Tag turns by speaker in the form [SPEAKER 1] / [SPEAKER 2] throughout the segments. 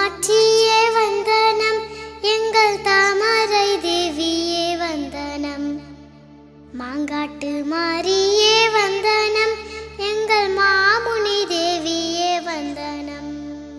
[SPEAKER 1] காமாட்சியே வந்தனம் எங்கள் தாமரை தேவியே வந்தனம் மாங்காட்டு மாரியே வந்தனம் எங்கள் மாமுனி தேவியே வந்தனம்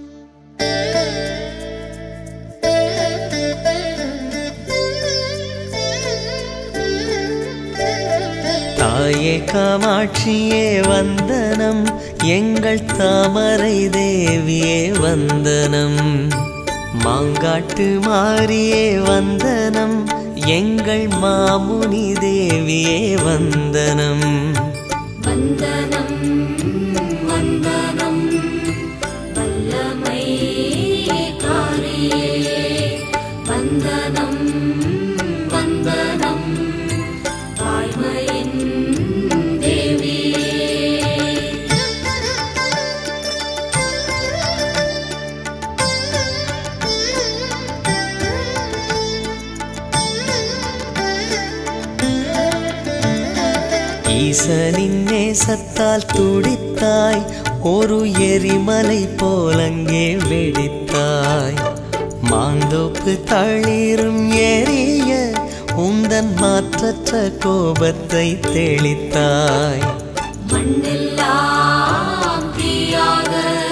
[SPEAKER 2] தாயே காமாட்சியே வந்தனம் எங்கள் தாமரை தேவியே வந்தனம் மாங்காட்டு மாரியே வந்தனம் எங்கள் மாமுனி தேவியே வந்தனம்
[SPEAKER 3] வந்தனம் வந்தனம் வல்லமை காரியே வந்தனம் வந்தனம் வாய்மையின் தேவியே
[SPEAKER 2] ஈசனின் நேசத்தால் துடித்தாய் ஒரு எரிமலை போலங்கே வெடித்தாய் மாந்தோப்பு தளிரும் எரிய உந்தன் மாற்றற்ற கோபத்தை தெளித்தாய்
[SPEAKER 3] மண்ணெல்லாம் தீயாக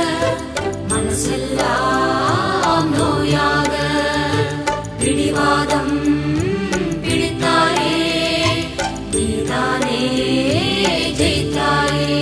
[SPEAKER 3] மனசெல்லாம் நோயாக பிடிவாதம் பிடித்தாயே நீதானே ஜெயித்தாயே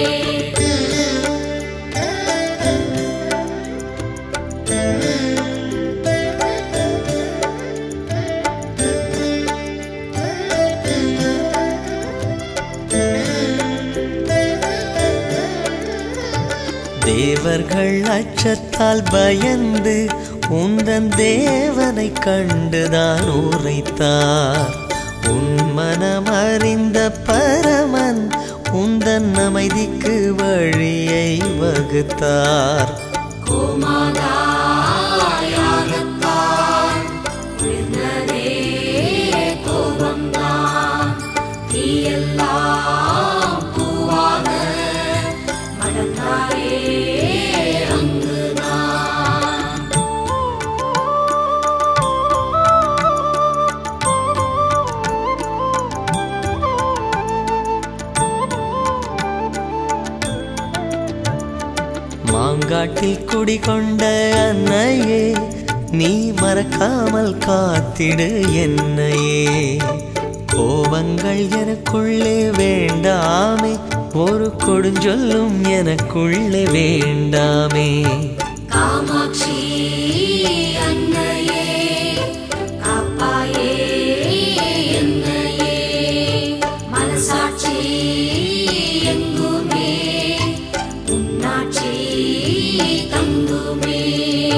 [SPEAKER 2] தேவர்கள் அச்சத்தால் பயந்து உந்தன் தேவனை கண்டுதான் உரைத்தார் உன் மனம் அறிந்த பரமன் உந்தன் அமைதிக்கு வழியை வகுத்தார்
[SPEAKER 3] கோமாதாயாகத்தான் விழுந்ததே கோபம்தான் தீயெல்லாம் பூவாக மடந்தாயே அங்குதான்
[SPEAKER 2] மாங்காட்டில் குடிகொண்ட அன்னையே நீ மறக்காமல் காத்திடு என்னையே கோபங்கள் எனக்குள்ளே வேண்டாமே ஒரு கொடுஞ்சொல்லும் எனக்குள்ளே வேண்டாமே
[SPEAKER 3] காமாட்சி அன்னையே காப்பாயே என்னையே மனசாட்சி எங்குமே உன்னாட்சி தங்குமே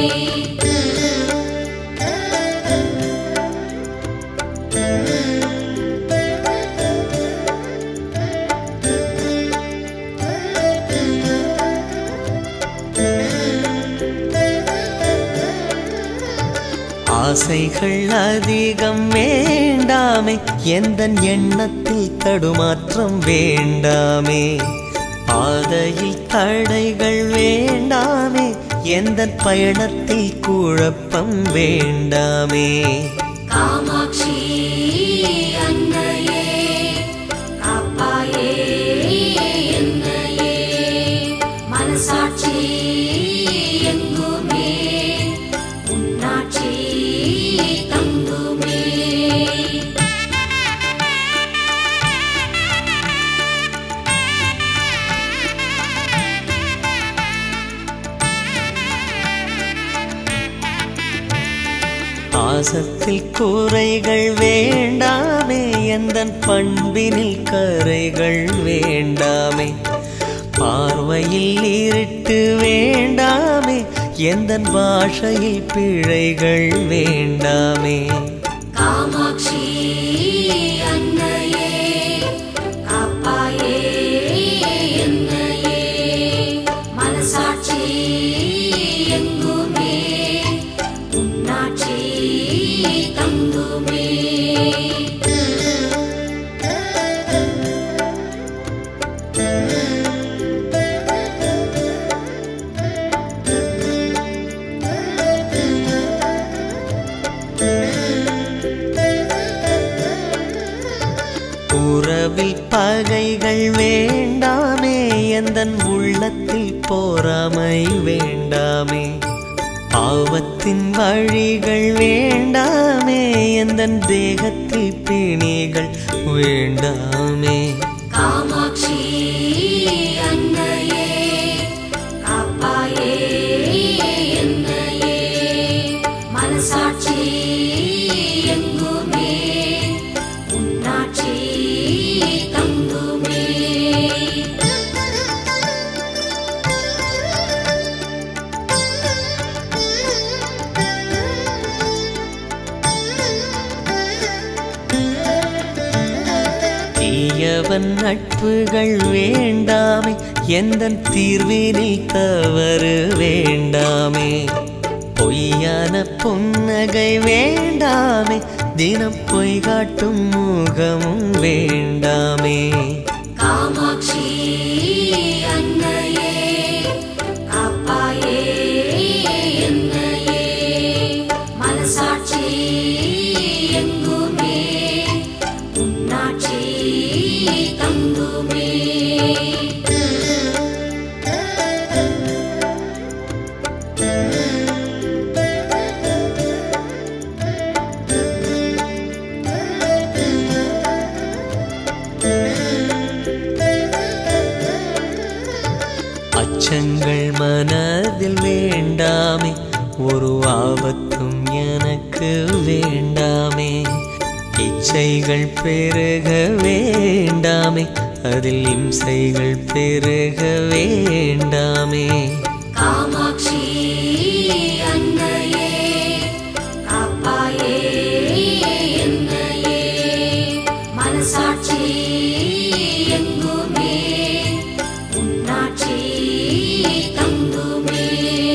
[SPEAKER 2] ஆசைகள் அதிகம் வேண்டாமே எந்த எண்ணத்தில் தடுமாற்றம் வேண்டாமே பாதையில் தடைகள் வேண்டாமே எந்த பயணத்தில் குழப்பம் வேண்டாமே
[SPEAKER 3] காமாட்சி அன்னையே காப்பாயே என்னையே மனசாட்சி எங்குமே உன்னாட்சி தங்குமே
[SPEAKER 2] பாசத்தில் கூரைகள் வேண்டாமே எந்த பண்பினில் கரைகள் வேண்டாமே பார்வையில் இருட்டு வேண்டாமே எந்த பாஷையில் பிழைகள் வேண்டாமே
[SPEAKER 3] காமாட்சி அன்னையே காப்பாயே என்னையே மனசாட்சி எங்குமே உன்னாட்சி தங்குமே
[SPEAKER 2] உறவில் பகைகள் வேண்டாமே எந்தன் உள்ளத்தில் போராமை வேண்டாமே பாவத்தின் வழிகள் வேண்டாமே எந்தன் தேகத்தில் பிணிகள் வேண்டாமே
[SPEAKER 3] காமாட்சி அன்னையே காப்பாயே என்னையே மனசாட்சி எங்குமே உன்னாட்சி தங்குமே
[SPEAKER 2] தீயவன் நட்புகள் வேண்டாமே எந்தன் தீர்வினில் தவறு வேண்டாமே பொய்யான புன்னகை வேண்டாமே தினம் பொய் காட்டும் முகமும் வேண்டாமே
[SPEAKER 3] காமாட்சி அன்னையே காப்பாயே என்னையே மனசாட்சி எங்குமே உன்னாட்சி தங்குமே
[SPEAKER 2] அச்சங்கள் மனதில் வேண்டாமே ஒரு ஆபத்தும் எனக்கு வேண்டாமே இச்சைகள் பெருக வேண்டாமே அதில் இம்சைகள் பெருக வேண்டாமே
[SPEAKER 3] காமாட்சி அன்னையே காப்பாயே என்னையே மனசாட்சி எங்குமே உன்னாட்சி தங்குமே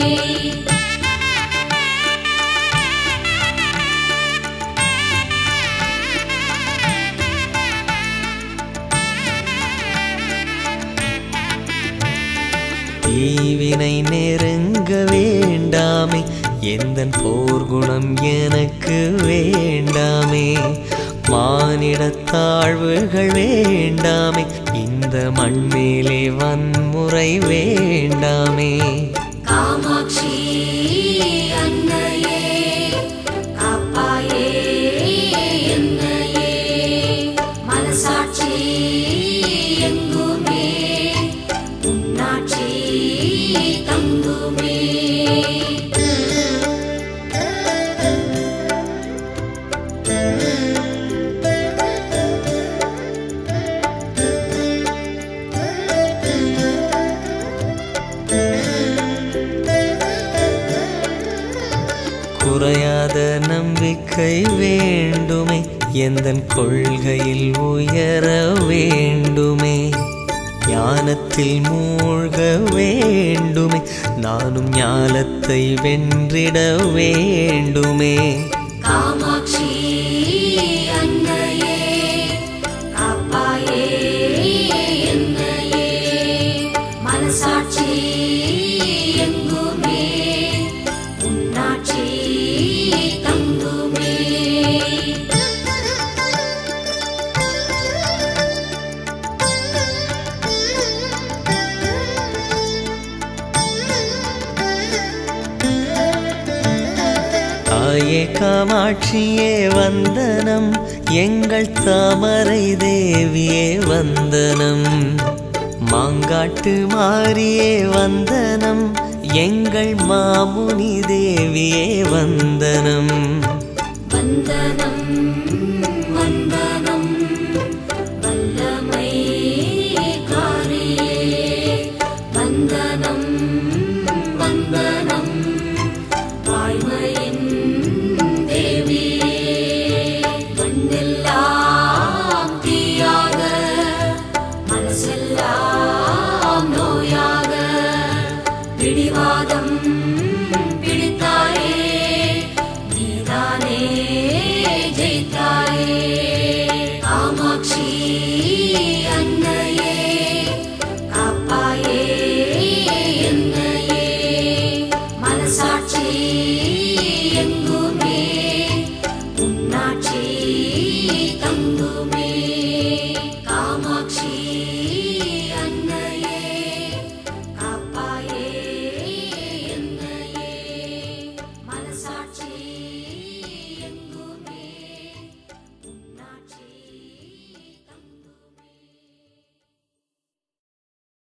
[SPEAKER 2] தீவினை நெருங்க வேண்டாமே எந்தன் போர்க்குணம் எனக்கு வேண்டாமே மானிட தாழ்வுகள் வேண்டாமே இந்த மண்மேலே வன்முறை வேண்டாமே
[SPEAKER 3] காமாட்சி அன்னையே காப்பாயே என்னையே மனசாட்சி எங்குமே உன்னாட்சி தங்குமே
[SPEAKER 2] குறையாத நம்பிக்கை வேண்டுமே எந்தன் கொள்கையில் உயர வேண்டுமே ஞானத்தில் மூழ்க வேண்டுமே நானும் ஞானத்தை வென்றிட வேண்டுமே
[SPEAKER 3] காமாட்சி அன்னையே காப்பாயே என்னையே மனசாட்சி எங்குமே உன்னாட்சி தங்குமே
[SPEAKER 2] தாயே காமாட்சியே வந்தனம் எங்கள் தாமரை தேவியே வந்தனம் மாங்காட்டு மாரியே வந்தனம் எங்கள் மாமுனி தேவியே வந்தனம்
[SPEAKER 3] வந்தனம் வந்தனம் வல்லமை காரியே வந்தனம் வந்தனம் வாய்மையின் தேவியே மண்ணெல்லாம் தீயாக மனசெல்லாம் நோயாக பிடிவாதம்